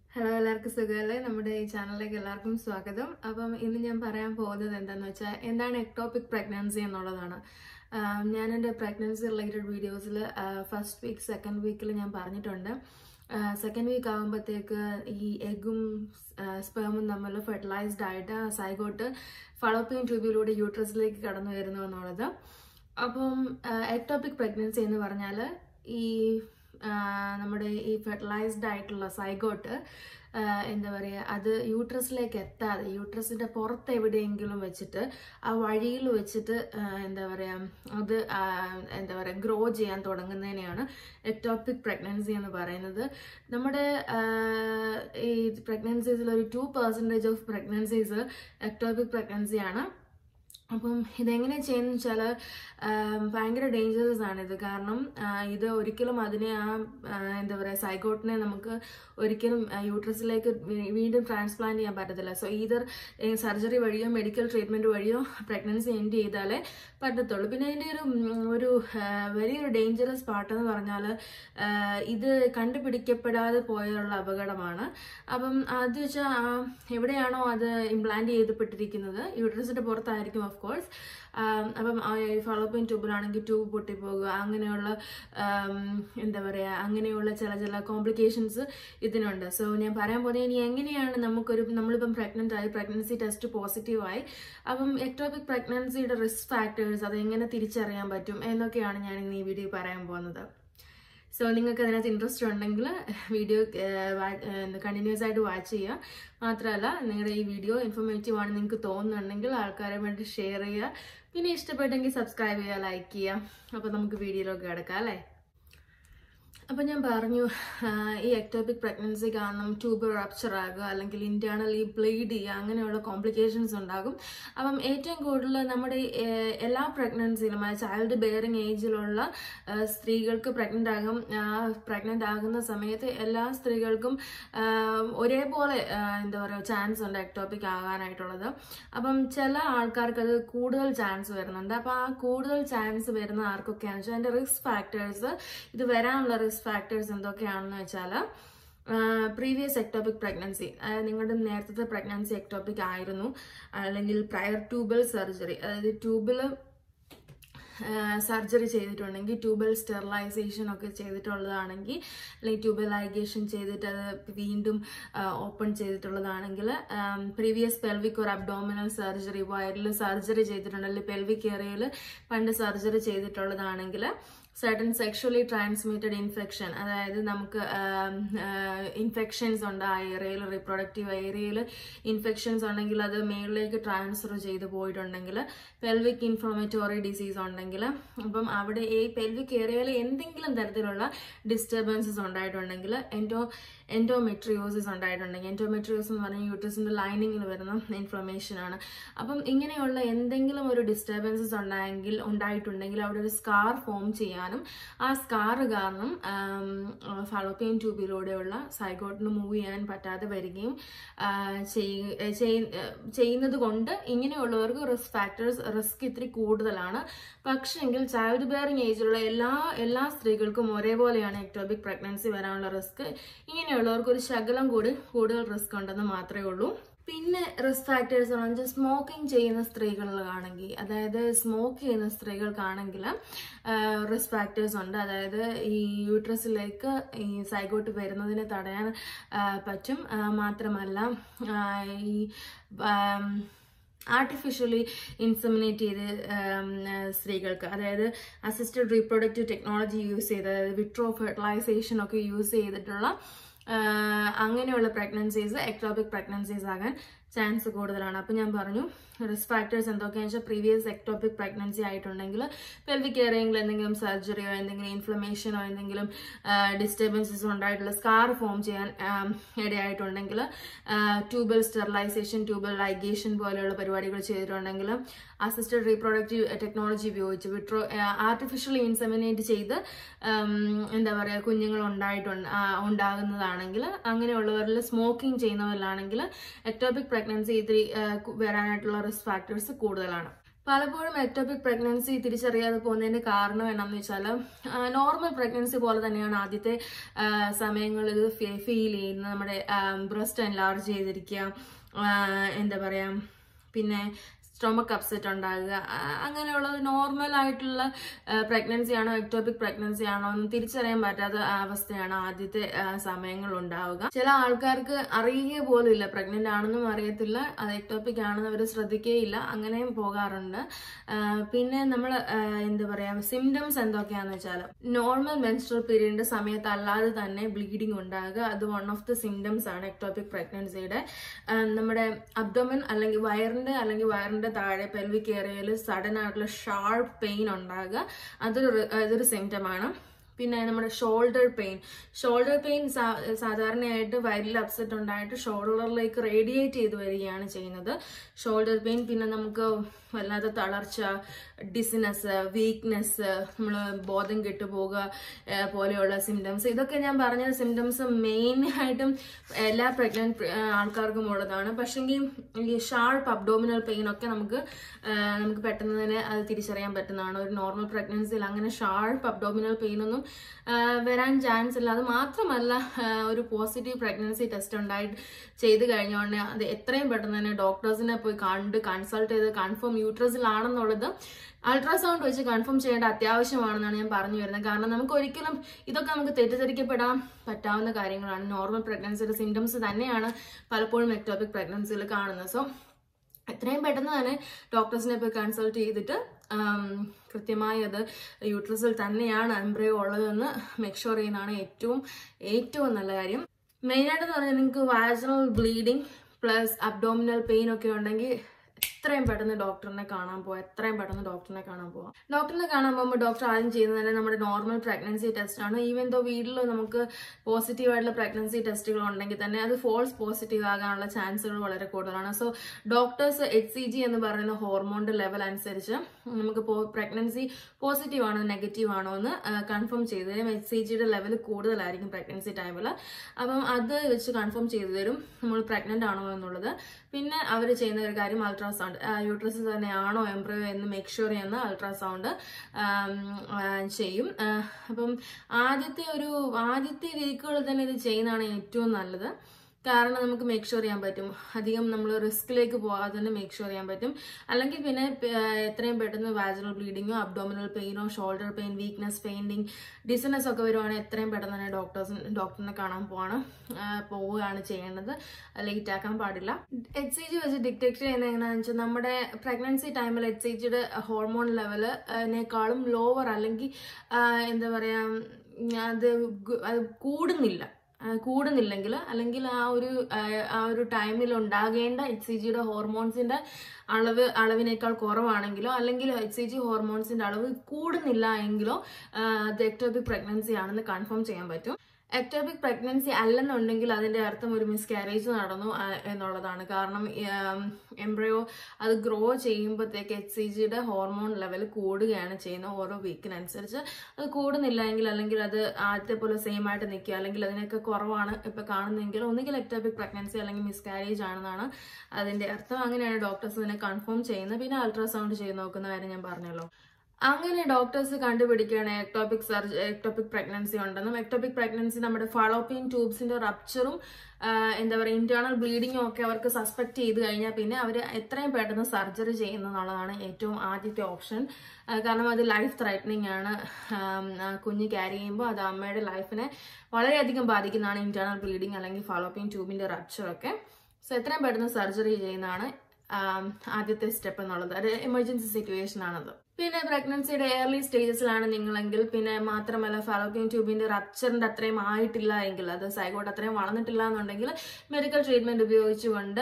hello എല്ലാവർക്കും സുഖമല്ലേ നമ്മുടെ ഈ ചാനലിലേക്ക് എല്ലാവർക്കും സ്വാഗതം അപ്പം ഇന്ന് ഞാൻ പറയാൻ പോകുന്നത് എന്താണെന്ന് വെച്ചാൽ എന്താണ് എക്ടോപിക് പ്രഗ്നൻസി എന്നുള്ളതാണ് ആം, ഞാൻ എൻ്റെ പ്രഗ്നൻസി റിലേറ്റഡ് വീഡിയോസിൽ ഫസ്റ്റ് വീക്ക് സെക്കൻഡ് വീക്കിൽ ഞാൻ പറഞ്ഞിട്ടുണ്ട് സെക്കൻഡ് വീക്ക് ആകുമ്പോഴത്തേക്ക് ഈ എഗ്ഗും സ്പേമും തമ്മിൽ ഫെർട്ടിലൈസ്ഡ് ആയിട്ട് സൈഗോട്ട് ഫളോപ്പിയൻ ട്യൂബിലൂടെ യൂട്രസിലേക്ക് കടന്നു വരുന്നു എന്നുള്ളത് അപ്പം എക്ടോപിക് പ്രഗ്നൻസി എന്ന് പറഞ്ഞാൽ ഈ ആ, നമ്മുടെ ഈ ഫെർട്ടിലൈസ്ഡ് ആയിട്ടുള്ള സൈഗോട്ട് ആ, എന്താ പറയുക അത് യൂട്രസിലേക്ക് എത്താതെ യൂട്രസിന്റെ പുറത്ത് എവിടെയെങ്കിലും വെച്ചിട്ട് ആ വഴിയിൽ വെച്ചിട്ട് ആ, എന്താ പറയുക അത് ആ, എന്താ പറയുക ഗ്രോ ചെയ്യാൻ തുടങ്ങുന്നതിനെയാണ് എക്ടോപിക് പ്രഗ്നൻസി എന്ന് പറയുന്നത് നമ്മുടെ ആ, ഈ പ്രഗ്നൻസീസിൽ ഒരു two percentage of pregnancies ectopic പ്രഗ്നൻസിയാണ് അപ്പം ഇതെങ്ങനെ ചെയ്യുന്ന വെച്ചാൽ ഭയങ്കര ഡേഞ്ചറസ് ആണ് ഇത് കാരണം ആ, ഇത് ഒരിക്കലും അതിനെ ആ ആ, എന്താ പറയുക സൈക്കോട്ടിനെ നമുക്ക് ഒരിക്കലും യൂട്രസിലേക്ക് വീണ്ടും ട്രാൻസ്പ്ലാന്റ് ചെയ്യാൻ പറ്റത്തില്ല സോ ഈതർ സർജറി വഴിയോ മെഡിക്കൽ ട്രീറ്റ്മെന്റ് വഴിയോ പ്രഗ്നൻസി എൻഡ് ചെയ്താലേ പറ്റത്തുള്ളൂ പിന്നെ ഇതിൻ്റെ ഒരു ഉം, ഒരു ആ, വലിയൊരു ഡേഞ്ചറസ് പാർട്ട് എന്ന് പറഞ്ഞാൽ ഇത് കണ്ടുപിടിക്കപ്പെടാതെ പോയുള്ള അപകടമാണ് അപ്പം അത് വെച്ചാൽ എവിടെയാണോ അത് ഇംപ്ലാന്റ് ചെയ്തപ്പെട്ടിരിക്കുന്നത് യൂട്രസിന്റെ പുറത്തായിരിക്കും ഓഫ് കോഴ്സ് അപ്പം ഫളോപ്പിൻ ട്യൂബിലാണെങ്കിൽ ട്യൂബ് പൊട്ടിപ്പോകുക അങ്ങനെയുള്ള ആം, എന്താ പറയുക അങ്ങനെയുള്ള ചില ചില കോംപ്ലിക്കേഷൻസ് ഇതിനുണ്ട് സോ ഞാൻ പറയാൻ പോകുന്നത് ഇനി എങ്ങനെയാണ് നമുക്കൊരു നമ്മളിപ്പം പ്രഗ്നന്റ് ആയി പ്രഗ്നൻസി ടെസ്റ്റ് പോസിറ്റീവ് ആയി അപ്പം എക്ടോപിക് പ്രഗ്നൻസിയുടെ റിസ്ക് ഫാക്ടേഴ്സ് അത് എങ്ങനെ തിരിച്ചറിയാൻ പറ്റും എന്നൊക്കെയാണ് ഞാൻ ഇന്ന് ഈ വീഡിയോ പറയാൻ പോകുന്നത് സോ നിങ്ങൾക്ക് അതിനകത്ത് ഇൻട്രസ്റ്റ് ഉണ്ടെങ്കിൽ വീഡിയോ കണ്ടിന്യൂസ് ആയിട്ട് വാച്ച് ചെയ്യുക മാത്രമല്ല നിങ്ങളുടെ ഈ വീഡിയോ ഇൻഫോർമേറ്റീവ് ആണ് നിങ്ങൾക്ക് തോന്നുന്നുണ്ടെങ്കിൽ ആൾക്കാരെ വേണ്ടി ഷെയർ ചെയ്യുക പിന്നെ ഇഷ്ടപ്പെട്ടെങ്കിൽ സബ്സ്ക്രൈബ് ചെയ്യുക ലൈക്ക് ചെയ്യുക അപ്പോൾ നമുക്ക് വീഡിയോയിലൊക്കെ കിടക്കാം അല്ലേ അപ്പം ഞാൻ പറഞ്ഞു ആ, ഈ എക്ടോപിക് പ്രഗ്നൻസി കാരണം ട്യൂബ് റപ്ചർ ആകുക അല്ലെങ്കിൽ ഇന്റേണലി ബ്ലീഡ് ചെയ്യുക അങ്ങനെയുള്ള കോംപ്ലിക്കേഷൻസ് ഉണ്ടാകും അപ്പം ഏറ്റവും കൂടുതൽ നമ്മുടെ ഈ, ഏ, എല്ലാ പ്രഗ്നൻസിയിലും ചൈൽഡ് ബെയറിംഗ് ഏജിലുള്ള ആ, സ്ത്രീകൾക്ക് പ്രഗ്നന്റ് ആകും പ്രഗ്നന്റ് ആകുന്ന സമയത്ത് എല്ലാ സ്ത്രീകൾക്കും ആ, ഒരേപോലെ ആ, എന്താ പറയുക ചാൻസ് ഉണ്ട് എക്ടോപിക് ആകാനായിട്ടുള്ളത് അപ്പം ചില ആൾക്കാർക്ക് അത് കൂടുതൽ ചാൻസ് വരുന്നുണ്ട് അപ്പം ആ കൂടുതൽ ചാൻസ് വരുന്ന ആർക്കൊക്കെയാണെന്ന് വെച്ചാൽ അതിന്റെ റിസ്ക് ഫാക്ടേഴ്സ് ഇത് വരാനുള്ള റിസ്ക് ഫാക്ടേഴ്സ് എന്തൊക്കെയാണെന്ന് വെച്ചാൽ പ്രീവിയസ് എക്ടോപിക് പ്രഗ്നൻസി അതായത് നിങ്ങളുടെ നേരത്തെ പ്രഗ്നൻസി എക്ടോപിക് ആയിരുന്നു അല്ലെങ്കിൽ പ്രയർ ട്യൂബൽ സർജറി അതായത് ട്യൂബിൽ സർജറി ചെയ്തിട്ടുണ്ടെങ്കിൽ ട്യൂബൽ സ്റ്റെറിലൈസേഷൻ ഒക്കെ ചെയ്തിട്ടുള്ളതാണെങ്കിൽ അല്ലെങ്കിൽ ട്യൂബൽ ലൈഗേഷൻ ചെയ്തിട്ട് അത് വീണ്ടും ഓപ്പൺ ചെയ്തിട്ടുള്ളതാണെങ്കിൽ പ്രീവിയസ് പെൽവിക് ഒരു അബ്ഡോമിനൽ സർജറി വയറിൽ സർജറി ചെയ്തിട്ടുണ്ട് അല്ലെങ്കിൽ പെൽവിക് ഏരിയയിൽ പണ്ട് സർജറി ചെയ്തിട്ടുള്ളതാണെങ്കിൽ സർട്ടൻ സെക്ഷലി ട്രാൻസ്മിറ്റഡ് ഇൻഫെക്ഷൻ അതായത് നമുക്ക് ഇൻഫെക്ഷൻസ് ഉണ്ട് ആ ഏരിയയിൽ റീപ്രൊഡക്റ്റീവ് ഏരിയയിൽ ഇൻഫെക്ഷൻസ് ഉണ്ടെങ്കിൽ അത് മേളിലേക്ക് ട്രാൻസ്ഫർ ചെയ്ത് പോയിട്ടുണ്ടെങ്കിൽ പെൽവിക് ഇൻഫ്ലമറ്റോറി ഡിസീസ് ഉണ്ടെങ്കിൽ അപ്പം അവിടെ ഈ പെൽവിക് ഏരിയയിൽ എന്തെങ്കിലും തരത്തിലുള്ള ഡിസ്റ്റർബൻസസ് ഉണ്ടായിട്ടുണ്ടെങ്കിൽ എൻഡോ എൻഡോമെട്രിയോസിസ് ഉണ്ടായിട്ടുണ്ടെങ്കിൽ എൻഡോമെട്രിയോസ് എന്ന് പറഞ്ഞാൽ യൂട്രസിന്റെ ലൈനിങ്ങിൽ വരുന്ന ഇൻഫ്ലമേഷൻ ആണ് അപ്പം ഇങ്ങനെയുള്ള എന്തെങ്കിലും ഒരു ഡിസ്റ്റർബൻസസ് ഉണ്ടായെങ്കിൽ ഉണ്ടായിട്ടുണ്ടെങ്കിൽ അവിടെ ഒരു സ്കാർ ഫോം ചെയ്യാനും ആ സ്കാർ കാരണം ഫളോപ്പിയൻ ട്യൂബിലൂടെയുള്ള സൈഗോട്ടിന് മൂവ് ചെയ്യാൻ പറ്റാതെ വരികയും ആ, ചെയ്യ- ചെയ്യ- ചെയ്യുന്നത് കൊണ്ട് ഇങ്ങനെയുള്ളവർക്ക് റിസ്ക് ഫാക്ടേഴ്സ് റിസ്ക് ഇത്തിരി കൂടുതലാണ് പക്ഷെങ്കിൽ ചൈൽഡ് ബെയറിംഗ് ഏജിലുള്ള എല്ലാ എല്ലാ സ്ത്രീകൾക്കും ഒരേപോലെയാണ് എക്ടോപിക് പ്രഗ്നൻസി വരാനുള്ള റിസ്ക് ഇങ്ങനെയുള്ളവർക്ക് ഒരു ശകലം കൂടി കൂടുതൽ റിസ്ക് ഉണ്ടെന്ന് മാത്രമേ ഉള്ളൂ പിന്നെ റിസ്ക് ഫാക്ടേഴ്സ് എന്ന് വെച്ചാൽ സ്മോക്കിംഗ് ചെയ്യുന്ന സ്ത്രീകളിലാണെങ്കിൽ അതായത് സ്മോക്ക് ചെയ്യുന്ന സ്ത്രീകൾക്കാണെങ്കിൽ റിസ്ക് ഫാക്ടേഴ്സ് ഉണ്ട് അതായത് ഈ യൂട്രസിലേക്ക് ഈ സൈഗോട്ട് വരുന്നതിനെ തടയാൻ ആ, പറ്റും ആ, മാത്രമല്ല ആ, ഈ ആം, ആർട്ടിഫിഷ്യലി ഇൻസെമിനേറ്റ് ചെയ്ത് ഉം, സ്ത്രീകൾക്ക് അതായത് അസിസ്റ്റഡ് റീപ്രൊഡക്റ്റീവ് ടെക്നോളജി യൂസ് ചെയ്ത് അതായത് വിട്രോ ഫെർട്ടിലൈസേഷൻ ഒക്കെ യൂസ് ചെയ്തിട്ടുള്ള ആ, അങ്ങനെയുള്ള പ്രഗ്നൻസീസ് എക്ടോപിക് പ്രഗ്നൻസീസ് ആകാൻ ചാൻസ് കൂടുതലാണ് അപ്പം ഞാൻ പറഞ്ഞു റിസ്ക് ഫാക്ടേഴ്സ് എന്തൊക്കെയാണെന്ന് വെച്ചാൽ പ്രീവിയസ് എക്ടോപിക് പ്രഗ്നൻസി ആയിട്ടുണ്ടെങ്കിൽ പെൽവിക് ഏറിയയിൽ എന്തെങ്കിലും സർജറിയോ എന്തെങ്കിലും ഇൻഫ്ലമേഷനോ എന്തെങ്കിലും ഡിസ്റ്റർബൻസസ് ഉണ്ടായിട്ടുള്ള സ്കാർ ഫോം ചെയ്യാൻ ആം, ഇടയായിട്ടുണ്ടെങ്കിൽ ട്യൂബൽ സ്റ്റെറിലൈസേഷൻ ട്യൂബൽ ലൈഗേഷൻ പോലെയുള്ള പരിപാടികൾ ചെയ്തിട്ടുണ്ടെങ്കിൽ അസിസ്റ്റഡ് റീപ്രൊഡക്റ്റീവ് ടെക്നോളജി ഉപയോഗിച്ച് വിട്രോ ആർട്ടിഫിഷ്യലി ഇൻസെമിനേറ്റ് ചെയ്ത് ഉം, എന്താ പറയുക കുഞ്ഞുങ്ങൾ ഉണ്ടായിട്ടുണ്ട് ആ, ഉണ്ടാകുന്നതാണെങ്കിൽ അങ്ങനെയുള്ളവരിൽ സ്മോക്കിംഗ് ചെയ്യുന്നവരിലാണെങ്കിൽ എക്ടോപിക് പ്രഗ്നൻസി ഇത്തിരി ആ, കു- വരാനായിട്ടുള്ള റിസ്ക് ഫാക്ടേഴ്സ് കൂടുതലാണ് പലപ്പോഴും എക്ടോപിക് പ്രഗ്നൻസി തിരിച്ചറിയാതെ പോകുന്നതിന്റെ കാരണം എന്നാന്ന് വെച്ചാൽ നോർമൽ പ്രഗ്നൻസി പോലെ തന്നെയാണ് ആദ്യത്തെ ആ, സമയങ്ങളിൽ ഇത് ഫീൽ ചെയ്യുന്നത് നമ്മുടെ ബ്രസ്റ്റ് എൻലാർജ് ചെയ്തിരിക്കുക ആ, എന്താ പറയാ പിന്നെ സ്റ്റൊമക്ക് അപ്സെറ്റ് ഉണ്ടാകുക ആ, അങ്ങനെയുള്ള നോർമൽ ആയിട്ടുള്ള പ്രഗ്നൻസി ആണോ എക്ടോപിക് പ്രഗ്നൻസി ആണോ എന്ന് തിരിച്ചറിയാൻ പറ്റാത്ത അവസ്ഥയാണ് ആദ്യത്തെ ആ, സമയങ്ങളിൽ ഉണ്ടാവുക ചില ആൾക്കാർക്ക് അറിയുക പോലും ഇല്ല പ്രഗ്നന്റ് ആണെന്നും അറിയത്തില്ല അത് എക്ടോപിക് ആണെന്ന് അവർ ശ്രദ്ധിക്കുകയില്ല അങ്ങനെയും പോകാറുണ്ട് ആ, പിന്നെ നമ്മൾ എന്താ പറയാ സിംറ്റംസ് എന്തൊക്കെയാന്ന് വെച്ചാൽ നോർമൽ മെൻസ്ട്രൽ പീരീഡിന്റെ സമയത്ത് അല്ലാതെ തന്നെ ബ്ലീഡിംഗ് ഉണ്ടാകുക അത് വൺ ഓഫ് ദി സിംറ്റംസ് ആണ് എക്ടോപിക് പ്രഗ്നൻസിയുടെ നമ്മുടെ അബ്ഡോമൻ അല്ലെങ്കിൽ വയറിന്റെ അല്ലെങ്കിൽ വയറിന്റെ താഴെ പെൽവിക് ഏരിയയിൽ സഡൻ ആയിട്ടുള്ള ഷാർപ്പ് പെയിൻ ഉണ്ടാകുക അതൊരു റി- അതൊരു സിംറ്റം ആണ് പിന്നെ നമ്മുടെ ഷോൾഡർ പെയിൻ ഷോൾഡർ പെയിൻ സാധാരണയായിട്ട് വയറിൽ അപ്സെറ്റ് ഉണ്ടായിട്ട് ഷോൾഡറിലേക്ക് റേഡിയേറ്റ് ചെയ്ത് വരികയാണ് ചെയ്യുന്നത് ഷോൾഡർ പെയിൻ പിന്നെ നമുക്ക് വല്ലാത്ത തളർച്ച ഡിസിനെസ് വീക്ക്നെസ് നമ്മൾ ബോധം കെട്ടുപോകുക ഏഹ് പോലെയുള്ള സിംറ്റംസ് ഇതൊക്കെ ഞാൻ പറഞ്ഞ സിംറ്റംസ് മെയിൻ ആയിട്ടും എല്ലാ പ്രഗ്നന്റ് ആൾക്കാർക്കും ഉള്ളതാണ് പക്ഷെങ്കിൽ ഈ ഷാർപ്പ് അബ്ഡോമിനൽ പെയിൻ ഒക്കെ നമുക്ക് ഏഹ് നമുക്ക് പെട്ടെന്ന് തന്നെ അത് തിരിച്ചറിയാൻ പറ്റുന്നതാണ് ഒരു നോർമൽ പ്രഗ്നൻസിയിൽ അങ്ങനെ ഷാർപ്പ് അബ്ഡോമിനൽ പെയിൻ ഒന്നും ഏഹ് വരാൻ ചാൻസ് ഇല്ല അത് മാത്രമല്ല ഏഹ് ഒരു പോസിറ്റീവ് പ്രഗ്നൻസി ടെസ്റ്റ് ഉണ്ടായിട്ട് ചെയ്ത് കഴിഞ്ഞോണ്ട് അത് എത്രയും പെട്ടെന്ന് തന്നെ ഡോക്ടേഴ്സിനെ പോയി കണ്ട് കൺസൾട്ട് ചെയ്ത് കൺഫേം യൂട്രസിലാണെന്നുള്ളത് അൾട്രാസൗണ്ട് വെച്ച് കൺഫേം ചെയ്യേണ്ട അത്യാവശ്യമാണെന്നാണ് ഞാൻ പറഞ്ഞു വരുന്നത് കാരണം നമുക്ക് ഒരിക്കലും ഇതൊക്കെ നമുക്ക് തെറ്റിദ്ധരിക്കപ്പെടാൻ പറ്റാവുന്ന കാര്യങ്ങളാണ് നോർമൽ പ്രഗ്നൻസിയുടെ സിംറ്റംസ് തന്നെയാണ് പലപ്പോഴും എക്ടോപിക് പ്രഗ്നൻസിയിൽ കാണുന്നത് സോ എത്രയും പെട്ടെന്ന് തന്നെ ഡോക്ടേഴ്സിനെ പോയി കൺസൾട്ട് ചെയ്തിട്ട് ആം, കൃത്യമായി അത് യൂട്രസിൽ തന്നെയാണ് എംബ്രയോ ഉള്ളതെന്ന് മെക്ക് ഷുവർ ചെയ്യുന്നതാണ് ഏറ്റവും ഏറ്റവും നല്ല കാര്യം മെയിനായിട്ട് പറഞ്ഞാൽ നിങ്ങൾക്ക് vaginal bleeding plus abdominal pain ഒക്കെ ഉണ്ടെങ്കിൽ എത്രയും പെട്ടെന്ന് ഡോക്ടറിനെ കാണാൻ പോവാം എത്രയും പെട്ടെന്ന് ഡോക്ടറിനെ കാണാൻ പോവാം ഡോക്ടറിനെ കാണാൻ പോകുമ്പോൾ ഡോക്ടർ ആദ്യം ചെയ്യുന്നത് തന്നെ നമ്മുടെ നോർമൽ പ്രഗ്നൻസി ടെസ്റ്റ് ആണ് ഈവൻ ദോ വീട്ടിൽ നമുക്ക് പോസിറ്റീവ് ആയിട്ടുള്ള പ്രഗ്നൻസി ടെസ്റ്റുകൾ ഉണ്ടെങ്കിൽ തന്നെ അത് ഫോൾസ് പോസിറ്റീവ് ആകാനുള്ള ചാൻസുകൾ വളരെ കൂടുതലാണ് so doctors H C G എന്ന് പറയുന്ന ഹോർമോണിന്റെ ലെവൽ അനുസരിച്ച് നമുക്ക് പ്രഗ്നൻസി പോസിറ്റീവ് ആണോ നെഗറ്റീവ് ആണോ എന്ന് കൺഫേം ചെയ്തു തരും എച്ച് സി ജിയുടെ ലെവൽ കൂടുതലായിരിക്കും പ്രഗ്നൻസി ടൈമിൽ അപ്പം അത് വെച്ച് കൺഫേം ചെയ്തു തരും നമ്മൾ പ്രഗ്നന്റ് ആണോ എന്നുള്ളത് പിന്നെ അവർ ചെയ്യുന്ന ഒരു കാര്യം അൾട്രാസൗണ്ട് യൂട്രസിൽ തന്നെയാണോ എംബ്രയോ എന്ന് മേക്ക് ഷുവർ ചെയ്യുന്ന അൾട്രാസൗണ്ട് ചെയ്യും ആ, അപ്പം ആദ്യത്തെ ഒരു ആദ്യത്തെ വീക്കുകളിൽ തന്നെ ഇത് ചെയ്യുന്നതാണ് ഏറ്റവും നല്ലത് കാരണം നമുക്ക് മേക്ക് ഷുവർ ചെയ്യാൻ പറ്റും അധികം നമ്മൾ റിസ്കിലേക്ക് പോകാതെ തന്നെ മേക്ക് ഷുവർ ചെയ്യാൻ പറ്റും അല്ലെങ്കിൽ പിന്നെ പ- ആ, എത്രയും പെട്ടെന്ന് വാജനൽ ബ്ലീഡിങ്ങോ അബ്ഡോമിനൽ പെയിനോ shoulder pain weakness fainting dizziness ഒക്കെ വരുവാണെങ്കിൽ എത്രയും പെട്ടെന്ന് തന്നെ ഡോക്ടേഴ്സ് ഡോക്ടറിനെ കാണാൻ പോവാണ് ആ, പോവുകയാണ് ചെയ്യേണ്ടത് ലേറ്റ് ആക്കാൻ പാടില്ല എച്ച് സി ജി വെച്ച് ഡിറ്റക്ട് ചെയ്യുന്നത് എങ്ങനെയാണെന്ന് വെച്ചാൽ നമ്മുടെ പ്രഗ്നൻസി ടൈമിൽ എച്ച് സി ജിയുടെ ഹോർമോൺ ലെവലിനേക്കാളും ലോവർ അല്ലെങ്കിൽ ആ, എന്താ പറയുക അത് ഗു- അത് കൂടുന്നില്ല ആ, കൂടുന്നില്ലെങ്കിൽ അല്ലെങ്കിൽ ആ ഒരു ആ, ആ ഒരു ടൈമിൽ ഉണ്ടാകേണ്ട എച്ച് സി ജിയുടെ ഹോർമോൺസിന്റെ അളവ് അളവിനേക്കാൾ കുറവാണെങ്കിലോ അല്ലെങ്കിൽ എച്ച് സി ജി ഹോർമോൺസിന്റെ അളവ് കൂടുന്നില്ല എങ്കിലോ ആ, അത് എക്ടോപിക് പ്രഗ്നൻസി ആണെന്ന് കൺഫേം ചെയ്യാൻ പറ്റും എക്ടോപിക് പ്രഗ്നൻസി അല്ലെന്നുണ്ടെങ്കിൽ അതിന്റെ അർത്ഥം ഒരു മിസ്കാരേജ് നടന്നു ആ, എന്നുള്ളതാണ് കാരണം എംബ്രയോ അത് ഗ്രോ ചെയ്യുമ്പോഴത്തേക്ക് എച്ച് സി ജിയുടെ ഹോർമോൺ ലെവൽ കൂടുകയാണ് ചെയ്യുന്നത് ഓരോ വീക്കിനനുസരിച്ച് അത് കൂടുന്നില്ല എങ്കിൽ അല്ലെങ്കിൽ അത് ആദ്യത്തെ പോലെ സെയിം ആയിട്ട് നിൽക്കുക അല്ലെങ്കിൽ അതിനൊക്കെ കുറവാണ് ഇപ്പൊ കാണുന്നതെങ്കിൽ ഒന്നുകിൽ എക്ടോപിക് പ്രഗ്നൻസി അല്ലെങ്കിൽ മിസ്കാരേജ് ആണെന്നാണ് അതിന്റെ അർത്ഥം അങ്ങനെയാണ് ഡോക്ടേഴ്സ് ഇതിനെ കൺഫേം ചെയ്യുന്നത് പിന്നെ അൾട്രാസൗണ്ട് ചെയ്ത് നോക്കുന്ന കാര്യം ഞാൻ പറഞ്ഞല്ലോ അങ്ങനെ ഡോക്ടേഴ്സ് കണ്ടുപിടിക്കുകയാണ് എക്ടോപിക് സർജ എക്ടോപിക് പ്രഗ്നൻസി ഉണ്ടെന്നും എക്ടോപിക് പ്രഗ്നൻസി നമ്മുടെ ഫളോപ്പിയൻ ട്യൂബ്സിന്റെ റപ്ചറും എന്താ പറയുക ഇന്റേണൽ ബ്ലീഡിങ്ങും ഒക്കെ അവർക്ക് സസ്പെക്ട് ചെയ്ത് കഴിഞ്ഞാൽ പിന്നെ അവർ എത്രയും പെട്ടെന്ന് സർജറി ചെയ്യുന്നതാണ് ഏറ്റവും ആദ്യത്തെ ഓപ്ഷൻ കാരണം അത് ലൈഫ് ത്രൈറ്റനിങ് ആണ് ആം, ആ കുഞ്ഞ് ക്യാരി ചെയ്യുമ്പോൾ അത് അമ്മയുടെ ലൈഫിനെ വളരെയധികം ബാധിക്കുന്നതാണ് ഇന്റേണൽ ബ്ലീഡിങ് അല്ലെങ്കിൽ ഫളോപ്പിയൻ ട്യൂബിന്റെ റപ്ചർ ഒക്കെ സോ എത്രയും പെട്ടെന്ന് സർജറി ചെയ്യുന്നതാണ് ആം, ആദ്യത്തെ സ്റ്റെപ്പ് എന്നുള്ളത് അത് എമർജൻസി സിറ്റുവേഷൻ ആണത് പിന്നെ പ്രഗ്നൻസിയുടെ ഏർലി സ്റ്റേജസിലാണ് നിങ്ങളെങ്കിൽ പിന്നെ മാത്രമല്ല ഫാലോപ്പിയൻ ട്യൂബിന്റെ റപ്ചറിന്റെ അത്രയും ആയിട്ടില്ല എങ്കിൽ അത് സൈഗോട്ട് അത്രയും വളർന്നിട്ടില്ല എന്നുണ്ടെങ്കിൽ മെഡിക്കൽ ട്രീറ്റ്മെന്റ് ഉപയോഗിച്ചുകൊണ്ട്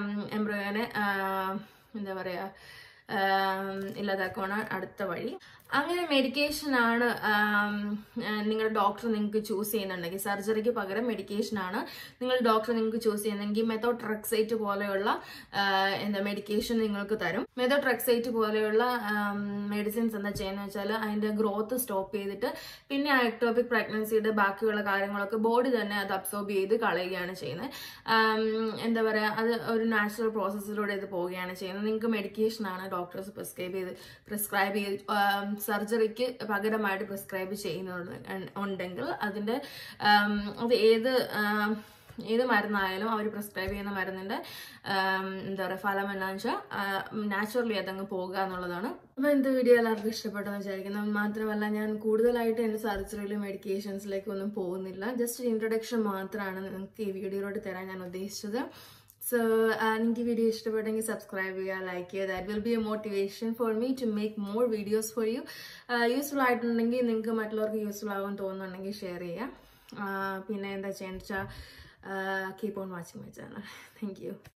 എംബ്രോയോനെ എന്താ പറയാ ആം, ഇല്ലാതാക്കുവാണ് അടുത്ത വഴി അങ്ങനെ മെഡിക്കേഷൻ ആണ് ആം, ആ, നിങ്ങളുടെ ഡോക്ടർ നിങ്ങൾക്ക് ചൂസ് ചെയ്യുന്നുണ്ടെങ്കിൽ സർജറിക്ക് പകരം മെഡിക്കേഷൻ ആണ് നിങ്ങൾ ഡോക്ടർ നിങ്ങൾക്ക് ചൂസ് ചെയ്യുന്നെങ്കിൽ മെത്തോട്രക്സൈറ്റ് പോലെയുള്ള ആ, എന്താ മെഡിക്കേഷൻ നിങ്ങൾക്ക് തരും മെത്തോട്രക്സൈറ്റ് പോലെയുള്ള മെഡിസിൻസ് എന്താ ചെയ്യുന്നത് വെച്ചാൽ അതിന്റെ ഗ്രോത്ത് സ്റ്റോപ്പ് ചെയ്തിട്ട് പിന്നെ ആ എക്ടോപിക് പ്രഗ്നൻസിയുടെ ബാക്കിയുള്ള കാര്യങ്ങളൊക്കെ ബോഡി തന്നെ അത് അബ്സോർബ് ചെയ്ത് കളയുകയാണ് ചെയ്യുന്നത് ആം, എന്താ പറയാ അത് ഒരു നാച്ചുറൽ പ്രോസസ്സിലൂടെ ഇത് പോവുകയാണ് ചെയ്യുന്നത് നിങ്ങൾക്ക് മെഡിക്കേഷൻ ആണ് ഡോക്ടേഴ്സ് പ്രിസ്ക്രൈബ് ചെയ്ത് പ്രിസ്ക്രൈബ് ചെയ്ത് സർജറിക്ക് പകരമായിട്ട് പ്രിസ്ക്രൈബ് ചെയ്യുന്നുണ്ട് ഉണ്ടെങ്കിൽ അതിന്റെ ആം, അത് ഏത് ആം, ഏത് മരുന്നായാലും അവർ പ്രിസ്ക്രൈബ് ചെയ്യുന്ന മരുന്നിന്റെ ആം, എന്താ പറയുക ഫലം എന്താണെന്ന് വെച്ചാൽ നാച്ചുറലി അതങ്ങ് പോകുക എന്നുള്ളതാണ് അപ്പൊ എന്ത് വീഡിയോ എല്ലാവർക്കും ഇഷ്ടപ്പെട്ടെന്ന് വിചാരിക്കുന്നു മാത്രമല്ല ഞാൻ കൂടുതലായിട്ട് എന്റെ സർജറിയിലും മെഡിക്കേഷൻസിലേക്ക് ഒന്നും പോകുന്നില്ല ജസ്റ്റ് ഇൻട്രൊഡക്ഷൻ മാത്രമാണ് നിങ്ങൾക്ക് ഈ വീഡിയോയിലോട്ട് തരാൻ ഞാൻ ഉദ്ദേശിച്ചത് സോ നിങ്ങൾക്ക് ഈ വീഡിയോ ഇഷ്ടപ്പെട്ടെങ്കിൽ സബ്സ്ക്രൈബ് ചെയ്യുക ലൈക്ക് ചെയ്യുക that will be a motivation for me to make more videos for you useful ആയിട്ടുണ്ടെങ്കിൽ നിങ്ങൾക്ക് മറ്റുള്ളവർക്ക് യൂസ്ഫുൾ ആകുമെന്ന് തോന്നുന്നുണ്ടെങ്കിൽ ഷെയർ ചെയ്യുക ആ, പിന്നെ എന്താ ചെയ്യുക വെച്ചാൽ keep on watching my channel thank U